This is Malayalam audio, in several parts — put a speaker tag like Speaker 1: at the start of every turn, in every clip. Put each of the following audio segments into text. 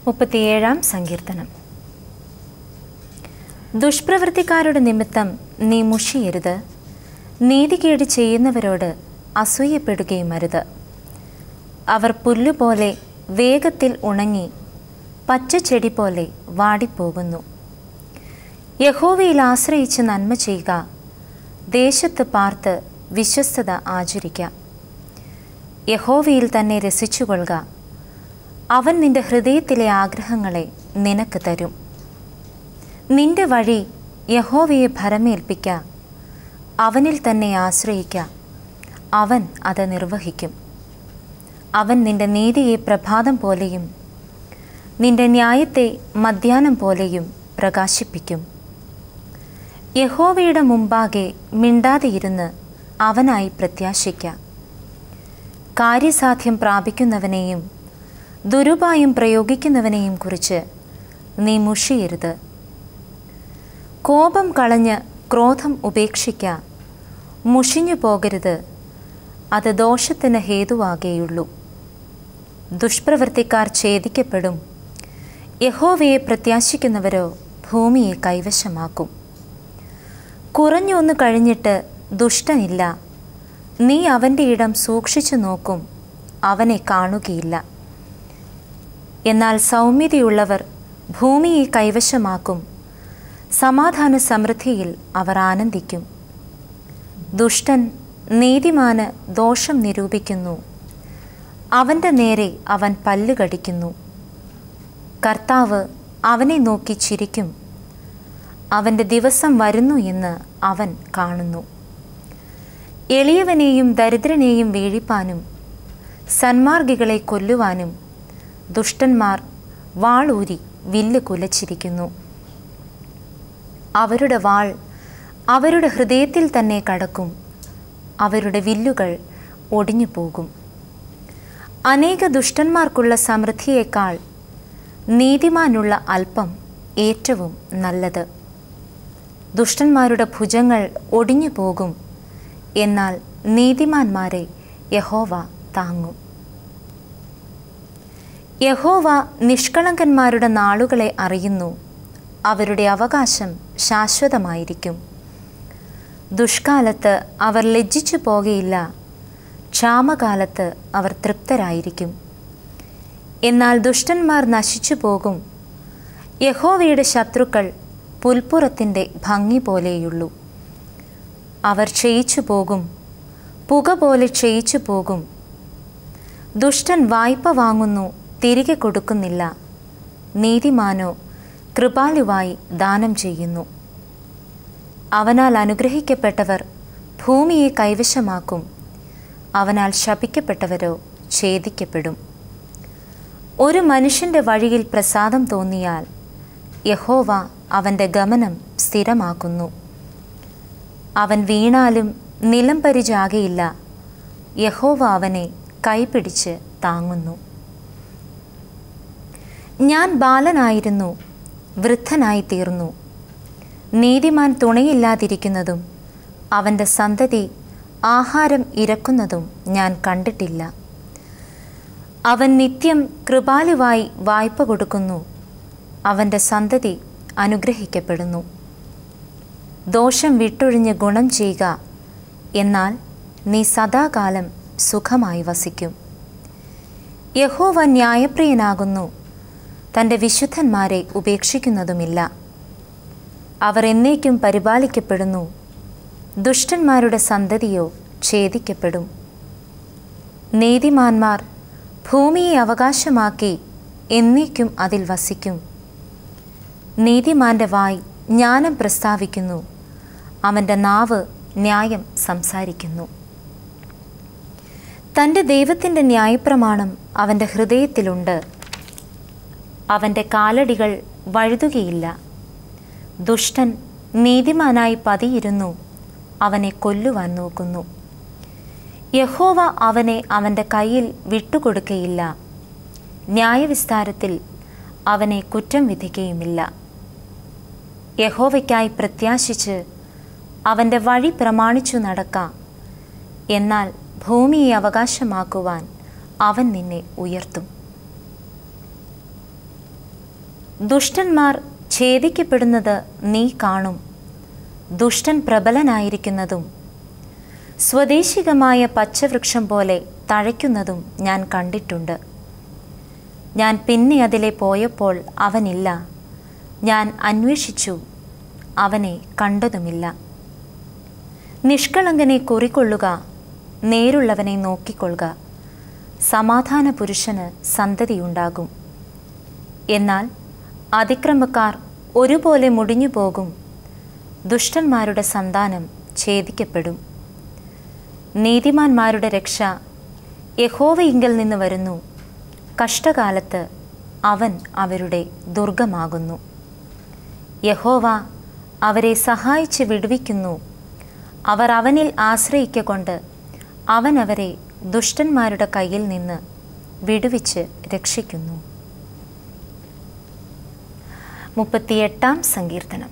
Speaker 1: മുപ്പത്തിയേഴാം സങ്കീർത്തനം ദുഷ്പ്രവൃത്തിക്കാരുടെ നിമിത്തം നീ മുഷിയരുത് നീതികേട് ചെയ്യുന്നവരോട് അസൂയപ്പെടുകയും അരുത് അവർ പുല്ലുപോലെ വേഗത്തിൽ ഉണങ്ങി പച്ചച്ചെടി പോലെ വാടിപ്പോകുന്നു യഹോവയിൽ ആശ്രയിച്ച് നന്മ ചെയ്യുക ദേശത്ത് പാർത്ത് വിശ്വസ്തത ആചരിക്കാം യഹോവയിൽ തന്നെ രസിച്ചുകൊള്ളുക അവൻ നിന്റെ ഹൃദയത്തിലെ ആഗ്രഹങ്ങളെ നിനക്ക് തരും നിന്റെ വഴി യഹോവയെ ഭരമേൽപ്പിക്ക അവനിൽ തന്നെ ആശ്രയിക്ക അവൻ അത് നിർവഹിക്കും അവൻ നിന്റെ നീതിയെ പ്രഭാതം പോലെയും നിന്റെ ന്യായത്തെ മധ്യാനം പോലെയും പ്രകാശിപ്പിക്കും യഹോവയുടെ മുമ്പാകെ മിണ്ടാതെയിരുന്ന് അവനായി പ്രത്യാശിക്ക കാര്യസാധ്യം പ്രാപിക്കുന്നവനെയും ദുരുപായം പ്രയോഗിക്കുന്നവനെയും കുറിച്ച് നീ മുഷിയരുത് കോപം കളഞ്ഞ് ക്രോധം ഉപേക്ഷിക്ക മുഷിഞ്ഞു പോകരുത് അത് ദോഷത്തിന് ഹേതുവാകേയുള്ളൂ ദുഷ്പ്രവൃത്തിക്കാർ ഛേദിക്കപ്പെടും യഹോവയെ പ്രത്യാശിക്കുന്നവരോ ഭൂമിയെ കൈവശമാക്കും കുറഞ്ഞൊന്ന് കഴിഞ്ഞിട്ട് ദുഷ്ടനില്ല നീ അവൻ്റെ ഇടം സൂക്ഷിച്ചു നോക്കും അവനെ കാണുകയില്ല എന്നാൽ സൗമ്യതയുള്ളവർ ഭൂമിയെ കൈവശമാക്കും സമാധാന സമൃദ്ധിയിൽ അവർ ആനന്ദിക്കും ദുഷ്ടൻ നീതിമാന് ദോഷം നിരൂപിക്കുന്നു അവൻ്റെ നേരെ അവൻ പല്ലുകടിക്കുന്നു കർത്താവ് അവനെ നോക്കി ചിരിക്കും അവൻ്റെ ദിവസം വരുന്നു എന്ന് അവൻ കാണുന്നു എളിയവനെയും ദരിദ്രനെയും വീഴിപ്പാനും സന്മാർഗികളെ കൊല്ലുവാനും ദുഷ്ടന്മാർ വാളൂരി വില്ല് കുലച്ചിരിക്കുന്നു അവരുടെ വാൾ അവരുടെ ഹൃദയത്തിൽ തന്നെ കടക്കും അവരുടെ വില്ലുകൾ ഒടിഞ്ഞു പോകും അനേക ദുഷ്ടന്മാർക്കുള്ള സമൃദ്ധിയേക്കാൾ നീതിമാനുള്ള അല്പം ഏറ്റവും നല്ലത് ദുഷ്ടന്മാരുടെ ഭുജങ്ങൾ ഒടിഞ്ഞു പോകും എന്നാൽ നീതിമാന്മാരെ യഹോവ താങ്ങും യഹോവ നിഷ്കളങ്കന്മാരുടെ നാളുകളെ അറിയുന്നു അവരുടെ അവകാശം ശാശ്വതമായിരിക്കും ദുഷ്കാലത്ത് അവർ ലജ്ജിച്ചു പോകയില്ല ക്ഷാമകാലത്ത് അവർ തൃപ്തരായിരിക്കും എന്നാൽ ദുഷ്ടന്മാർ നശിച്ചു പോകും യഹോവയുടെ ശത്രുക്കൾ പുൽപ്പുറത്തിൻ്റെ ഭംഗി പോലെയുള്ളൂ അവർ ക്ഷയിച്ചു പോകും പുക പോലെ ക്ഷയിച്ചു പോകും ദുഷ്ടൻ വായ്പ വാങ്ങുന്നു തിരികെ കൊടുക്കുന്നില്ല നീതിമാനോ കൃപാലുവായി ദാനം ചെയ്യുന്നു അവനാൽ അനുഗ്രഹിക്കപ്പെട്ടവർ ഭൂമിയെ കൈവശമാക്കും അവനാൽ ശപിക്കപ്പെട്ടവരോ ഛേദിക്കപ്പെടും ഒരു മനുഷ്യൻ്റെ വഴിയിൽ പ്രസാദം തോന്നിയാൽ യഹോവ അവൻ്റെ ഗമനം സ്ഥിരമാക്കുന്നു അവൻ വീണാലും നിലം പരിചാകയില്ല യഹോവ അവനെ കൈപിടിച്ച് താങ്ങുന്നു ഞാൻ ബാലനായിരുന്നു വൃദ്ധനായി തീർന്നു നീതിമാൻ തുണയില്ലാതിരിക്കുന്നതും അവൻ്റെ സന്തതി ആഹാരം ഇരക്കുന്നതും ഞാൻ കണ്ടിട്ടില്ല അവൻ നിത്യം കൃപാലുവായി വായ്പ കൊടുക്കുന്നു അവൻ്റെ സന്തതി അനുഗ്രഹിക്കപ്പെടുന്നു ദോഷം വിട്ടൊഴിഞ്ഞ് ഗുണം ചെയ്യുക എന്നാൽ നീ സദാകാലം സുഖമായി വസിക്കും യഹോവ ന്യായപ്രിയനാകുന്നു തൻ്റെ വിശുദ്ധന്മാരെ ഉപേക്ഷിക്കുന്നതുമില്ല അവർ എന്നേക്കും പരിപാലിക്കപ്പെടുന്നു ദുഷ്ടന്മാരുടെ സന്തതിയോ ഛേദിക്കപ്പെടും നീതിമാന്മാർ ഭൂമിയെ അവകാശമാക്കി എന്നേക്കും അതിൽ വസിക്കും നീതിമാന്റെ വായ് ജ്ഞാനം പ്രസ്താവിക്കുന്നു അവൻ്റെ നാവ് ന്യായം സംസാരിക്കുന്നു തൻ്റെ ദൈവത്തിൻ്റെ ന്യായപ്രമാണം അവൻ്റെ ഹൃദയത്തിലുണ്ട് അവൻ്റെ കാലടികൾ വഴുതുകയില്ല ദുഷ്ടൻ നീതിമാനായി പതിയിരുന്നു അവനെ കൊല്ലുവാൻ നോക്കുന്നു യഹോവ അവനെ അവൻ്റെ കയ്യിൽ വിട്ടുകൊടുക്കയില്ല ന്യായവിസ്താരത്തിൽ അവനെ കുറ്റം വിധിക്കുകയുമില്ല യഹോവയ്ക്കായി പ്രത്യാശിച്ച് അവൻ്റെ വഴി പ്രമാണിച്ചു നടക്കാം എന്നാൽ ഭൂമിയെ അവകാശമാക്കുവാൻ അവൻ നിന്നെ ഉയർത്തും ദുഷ്ടന്മാർ ഛേദിക്കപ്പെടുന്നത് നീ കാണും ദുഷ്ടൻ പ്രബലനായിരിക്കുന്നതും സ്വദേശികമായ പച്ചവൃക്ഷം പോലെ തഴയ്ക്കുന്നതും ഞാൻ കണ്ടിട്ടുണ്ട് ഞാൻ പിന്നെ അതിലെ പോയപ്പോൾ അവനില്ല ഞാൻ അന്വേഷിച്ചു അവനെ കണ്ടതുമില്ല നിഷ്കളങ്കനെ കുറിക്കൊള്ളുക നേരുള്ളവനെ നോക്കിക്കൊള്ളുക സമാധാന പുരുഷന് സന്തതിയുണ്ടാകും എന്നാൽ അതിക്രമക്കാർ ഒരുപോലെ മുടിഞ്ഞു പോകും ദുഷ്ടന്മാരുടെ സന്താനം ഛേദിക്കപ്പെടും നീതിമാന്മാരുടെ രക്ഷ യഹോവയിങ്കൽ നിന്ന് വരുന്നു കഷ്ടകാലത്ത് അവൻ അവരുടെ ദുർഗമാകുന്നു യഹോവ അവരെ സഹായിച്ച് വിടുവിക്കുന്നു അവർ അവനിൽ ആശ്രയിക്കൊണ്ട് അവൻ അവരെ ദുഷ്ടന്മാരുടെ കയ്യിൽ നിന്ന് വിടുവിച്ച് രക്ഷിക്കുന്നു മുപ്പത്തിയെട്ടാം സങ്കീർത്തനം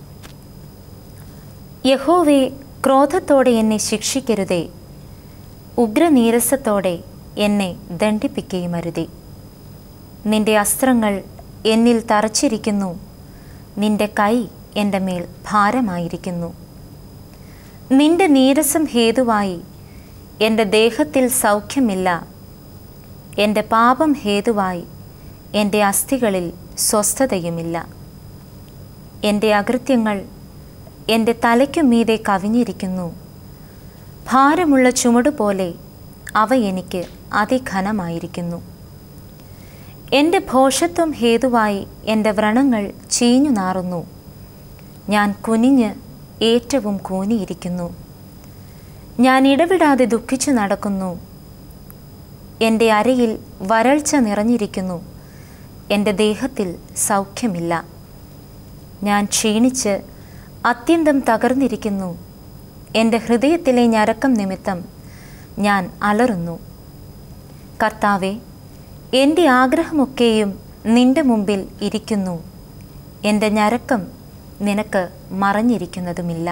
Speaker 1: യഹോവേ ക്രോധത്തോടെ എന്നെ ശിക്ഷിക്കരുതേ ഉഗ്രനീരസത്തോടെ എന്നെ ദണ്ഡിപ്പിക്കുകയുമരുതേ നിന്റെ അസ്ത്രങ്ങൾ എന്നിൽ തറച്ചിരിക്കുന്നു നിന്റെ കൈ എൻ്റെ മേൽ ഭാരമായിരിക്കുന്നു നിന്റെ നീരസം ഹേതുവായി എൻ്റെ ദേഹത്തിൽ സൗഖ്യമില്ല എൻ്റെ പാപം ഹേതുവായി എൻ്റെ അസ്ഥികളിൽ സ്വസ്ഥതയുമില്ല എൻ്റെ അകൃത്യങ്ങൾ എൻ്റെ തലയ്ക്കു മീതെ കവിഞ്ഞിരിക്കുന്നു ഭാരമുള്ള ചുമട് പോലെ അവ എനിക്ക് അതിഘനമായിരിക്കുന്നു എൻ്റെ ഭോഷത്വം ഹേതുവായി എൻ്റെ വ്രണങ്ങൾ ചീഞ്ഞു നാറുന്നു ഞാൻ കുനിഞ്ഞ് ഏറ്റവും കൂനിയിരിക്കുന്നു ഞാൻ ഇടവിടാതെ ദുഃഖിച്ചു നടക്കുന്നു എൻ്റെ അരയിൽ വരൾച്ച നിറഞ്ഞിരിക്കുന്നു എൻ്റെ ദേഹത്തിൽ സൗഖ്യമില്ല ഞാൻ ക്ഷീണിച്ച് അത്യന്തം തകർന്നിരിക്കുന്നു എൻ്റെ ഹൃദയത്തിലെ ഞരക്കം നിമിത്തം ഞാൻ അലറുന്നു കർത്താവെ എൻ്റെ ആഗ്രഹമൊക്കെയും നിന്റെ മുമ്പിൽ ഇരിക്കുന്നു എൻ്റെ ഞരക്കം നിനക്ക് മറഞ്ഞിരിക്കുന്നതുമില്ല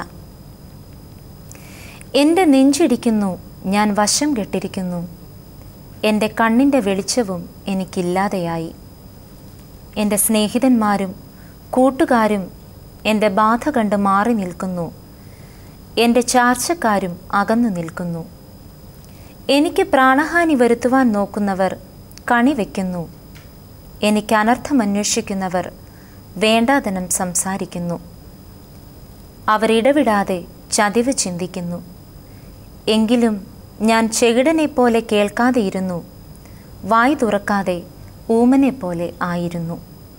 Speaker 1: എൻ്റെ നെഞ്ചിടിക്കുന്നു ഞാൻ വശം കെട്ടിരിക്കുന്നു എൻ്റെ കണ്ണിൻ്റെ വെളിച്ചവും എനിക്കില്ലാതെയായി എൻ്റെ സ്നേഹിതന്മാരും കൂട്ടുകാരും എൻ്റെ ബാധ കണ്ട് മാറി നിൽക്കുന്നു എൻ്റെ ചാർച്ചക്കാരും അകന്നു നിൽക്കുന്നു എനിക്ക് പ്രാണഹാനി വരുത്തുവാൻ നോക്കുന്നവർ കണി വയ്ക്കുന്നു എനിക്ക് അനർത്ഥം അന്വേഷിക്കുന്നവർ വേണ്ടാതനം സംസാരിക്കുന്നു അവരിടവിടാതെ ചതിവ് ചിന്തിക്കുന്നു എങ്കിലും ഞാൻ ചെകിടനെ പോലെ കേൾക്കാതെയിരുന്നു വായ് തുറക്കാതെ ഊമനെ പോലെ ആയിരുന്നു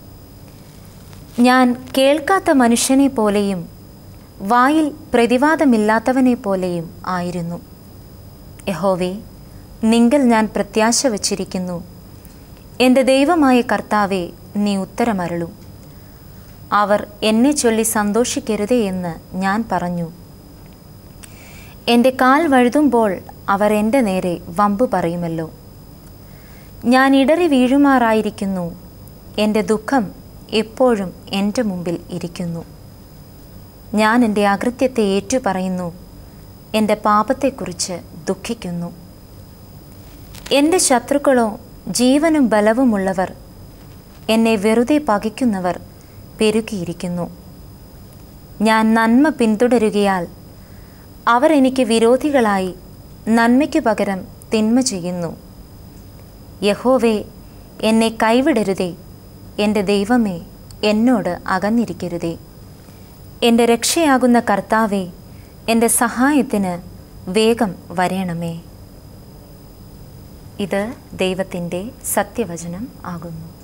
Speaker 1: ഞാൻ കേൾക്കാത്ത മനുഷ്യനെ പോലെയും വായിൽ പ്രതിവാദമില്ലാത്തവനെ പോലെയും ആയിരുന്നു യഹോവേ നിങ്കൽ ഞാൻ പ്രത്യാശ വച്ചിരിക്കുന്നു എൻ്റെ ദൈവമായ കർത്താവെ നീ ഉത്തരമരളും അവർ എന്നെ ചൊല്ലി സന്തോഷിക്കരുതേ എന്ന് ഞാൻ പറഞ്ഞു എൻ്റെ കാൽ വഴുതുമ്പോൾ അവർ എൻ്റെ നേരെ വമ്പു പറയുമല്ലോ ഞാൻ ഇടറി വീഴുമാറായിരിക്കുന്നു എൻ്റെ ദുഃഖം എപ്പോഴും എൻ്റെ മുമ്പിൽ ഇരിക്കുന്നു ഞാൻ എൻ്റെ അകൃത്യത്തെ ഏറ്റുപറയുന്നു എൻ്റെ പാപത്തെക്കുറിച്ച് ദുഃഖിക്കുന്നു എൻ്റെ ശത്രുക്കളോ ജീവനും ബലവുമുള്ളവർ എന്നെ വെറുതെ പകയ്ക്കുന്നവർ പെരുകിയിരിക്കുന്നു ഞാൻ നന്മ പിന്തുടരുകയാൽ അവർ എനിക്ക് വിരോധികളായി നന്മയ്ക്കു പകരം തിന്മ ചെയ്യുന്നു യഹോവേ എന്നെ കൈവിടരുതേ എൻ്റെ ദൈവമേ എന്നോട് അകന്നിരിക്കരുതേ എൻ്റെ രക്ഷയാകുന്ന കർത്താവേ എൻ്റെ സഹായത്തിന് വേഗം വരേണമേ ഇത് ദൈവത്തിൻ്റെ സത്യവചനം ആകുന്നു